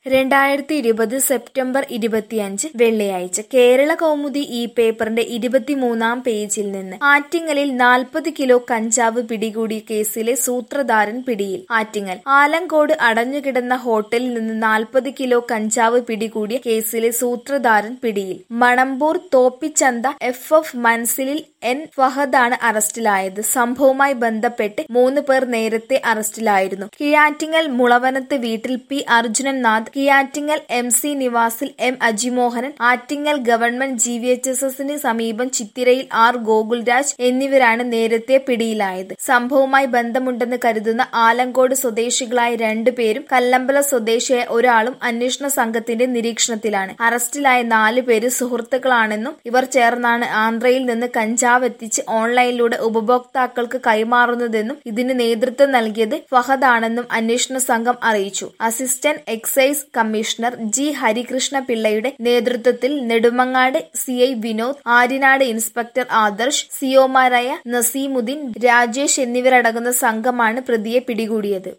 രണ്ടായിരത്തി ഇരുപത് സെപ്റ്റംബർ ഇരുപത്തിയഞ്ച് വെള്ളിയാഴ്ച കേരള കൗമുദി ഈ പേപ്പറിന്റെ ഇരുപത്തിമൂന്നാം പേജിൽ നിന്ന് ആറ്റിങ്ങലിൽ നാൽപ്പത് കിലോ കഞ്ചാവ് പിടികൂടിയ കേസിലെ സൂത്രധാരൻ പിടിയിൽ ആറ്റിങ്ങൽ ആലങ്കോട് അടഞ്ഞുകിടന്ന ഹോട്ടലിൽ നിന്ന് നാൽപ്പത് കിലോ കഞ്ചാവ് പിടികൂടിയ കേസിലെ സൂത്രധാരൻ പിടിയിൽ മണമ്പൂർ തോപ്പിച്ചന്ത എഫ് എഫ് മൻസിലിൽ എൻ ഫഹദാണ് അറസ്റ്റിലായത് സംഭവവുമായി ബന്ധപ്പെട്ട് മൂന്ന് പേർ നേരത്തെ അറസ്റ്റിലായിരുന്നു കിഴാറ്റിങ്ങൽ മുളവനത്ത് വീട്ടിൽ P Arjunan Nath Kizhattingal M C നിവാസിൽ M Ajimohanan Attingal government G V H S എസിന് സമീപം ചിത്തിരയിൽ ആർ ഗോകുൽരാജ് എന്നിവരാണ് നേരത്തെ പിടിയിലായത് സംഭവവുമായി ബന്ധമുണ്ടെന്ന് കരുതുന്ന ആലങ്കോട് സ്വദേശികളായ രണ്ടുപേരും കല്ലമ്പല സ്വദേശിയായ ഒരാളും അന്വേഷണ സംഘത്തിന്റെ നിരീക്ഷണത്തിലാണ് അറസ്റ്റിലായ നാല് പേര് സുഹൃത്തുക്കളാണെന്നും ഇവർ ചേർന്നാണ് ആന്ധ്രയിൽ നിന്ന് കഞ്ചാവ് എത്തിച്ച് ഓൺലൈനിലൂടെ ഉപഭോക്താക്കൾക്ക് കൈമാറുന്നതെന്നും ഇതിന് നേതൃത്വം നൽകിയത് ഫഹദാണെന്നും അന്വേഷണ സംഘം അറിയിച്ചു assistant excise commissioner G Harikrishna പിള്ളയുടെ നേതൃത്വത്തിൽ Nedumangad C I Vinod Aryanad inspector Adarsh സിഒമാരായ നസീമുദ്ദീൻ രാജേഷ് എന്നിവരടങ്ങുന്ന സംഘമാണ് പ്രതിയെ പിടികൂടിയത്